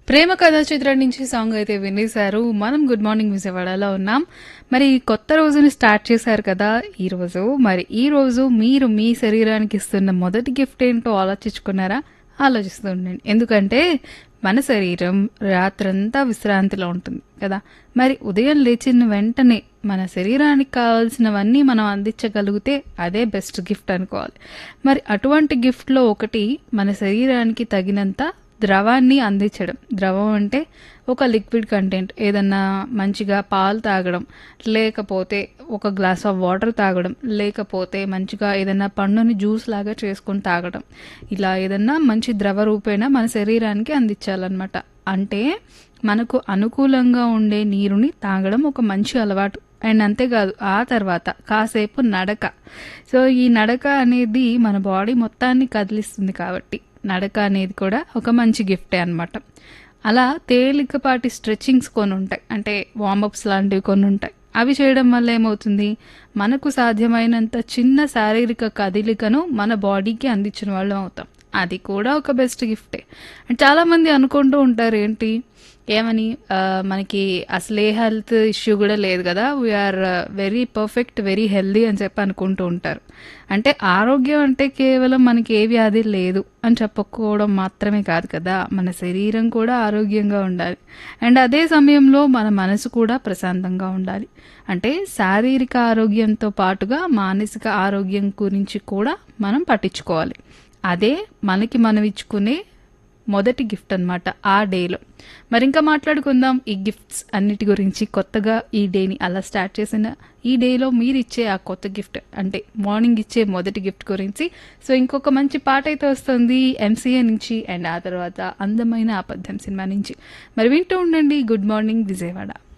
ప్రేమ కథా చిత్రం నుంచి సాంగ్ అయితే వినేశారు మనం గుడ్ మార్నింగ్ విజయవాడలో ఉన్నాం మరి కొత్త రోజుని స్టార్ట్ చేశారు కదా ఈ రోజు మరి ఈ రోజు మీరు మీ శరీరానికి ఇస్తున్న మొదటి గిఫ్ట్ ఏంటో ఆలోచించుకున్నారా ఆలోచిస్తూ ఉండండి ఎందుకంటే మన శరీరం రాత్రంతా విశ్రాంతిలో ఉంటుంది కదా మరి ఉదయం లేచిన వెంటనే మన శరీరానికి కావాల్సినవన్నీ మనం అందించగలిగితే అదే బెస్ట్ గిఫ్ట్ అనుకోవాలి మరి అటువంటి గిఫ్ట్లో ఒకటి మన శరీరానికి తగినంత ద్రవాన్ని అందించడం ద్రవం అంటే ఒక లిక్విడ్ కంటెంట్ ఏదన్నా మంచిగా పాలు తాగడం లేకపోతే ఒక గ్లాస్ ఆఫ్ వాటర్ తాగడం లేకపోతే మంచిగా ఏదైనా పండుని జ్యూస్ లాగా చేసుకొని తాగడం ఇలా ఏదన్నా మంచి ద్రవ రూపేణ మన శరీరానికి అందించాలన్నమాట అంటే మనకు అనుకూలంగా ఉండే నీరుని తాగడం ఒక మంచి అలవాటు అండ్ అంతేకాదు ఆ తర్వాత కాసేపు నడక సో ఈ నడక అనేది మన బాడీ మొత్తాన్ని కదిలిస్తుంది కాబట్టి నడక అనేది కూడా ఒక మంచి గిఫ్టే అనమాట అలా తేలికపాటి స్ట్రెచ్చింగ్స్ కొన్ని ఉంటాయి అంటే వార్మప్స్ లాంటివి కొన్ని ఉంటాయి అవి చేయడం వల్ల ఏమవుతుంది మనకు సాధ్యమైనంత చిన్న శారీరక కదలికను మన బాడీకి అందించిన వాళ్ళం అవుతాం అది కూడా ఒక బెస్ట్ గిఫ్టే అండ్ చాలామంది అనుకుంటూ ఉంటారు ఏంటి ఏమని ఆ, మనకి అసలు ఏ హెల్త్ ఇష్యూ కూడా లేదు కదా we are very perfect very healthy అని చెప్పి అనుకుంటూ ఉంటారు అంటే ఆరోగ్యం అంటే కేవలం మనకి ఏ వ్యాధి లేదు అని చెప్పుకోవడం మాత్రమే కాదు కదా మన శరీరం కూడా ఆరోగ్యంగా ఉండాలి అండ్ అదే సమయంలో మన మనసు కూడా ప్రశాంతంగా ఉండాలి అంటే శారీరక ఆరోగ్యంతో పాటుగా మానసిక ఆరోగ్యం గురించి కూడా మనం పట్టించుకోవాలి అదే మనకి మనం ఇచ్చుకునే మొదటి గిఫ్ట్ అన్నమాట ఆ డేలో మరి ఇంకా మాట్లాడుకుందాం ఈ గిఫ్ట్స్ అన్నిటి గురించి కొత్తగా ఈ డేని అలా స్టార్ట్ చేసిన ఈ డేలో మీరు ఇచ్చే ఆ కొత్త గిఫ్ట్ అంటే మార్నింగ్ ఇచ్చే మొదటి గిఫ్ట్ గురించి సో ఇంకొక మంచి పాట అయితే వస్తుంది ఎంసీఏ నుంచి అండ్ ఆ తర్వాత అందమైన అబద్ధం సినిమా నుంచి మరి వింటూ ఉండండి గుడ్ మార్నింగ్ విజయవాడ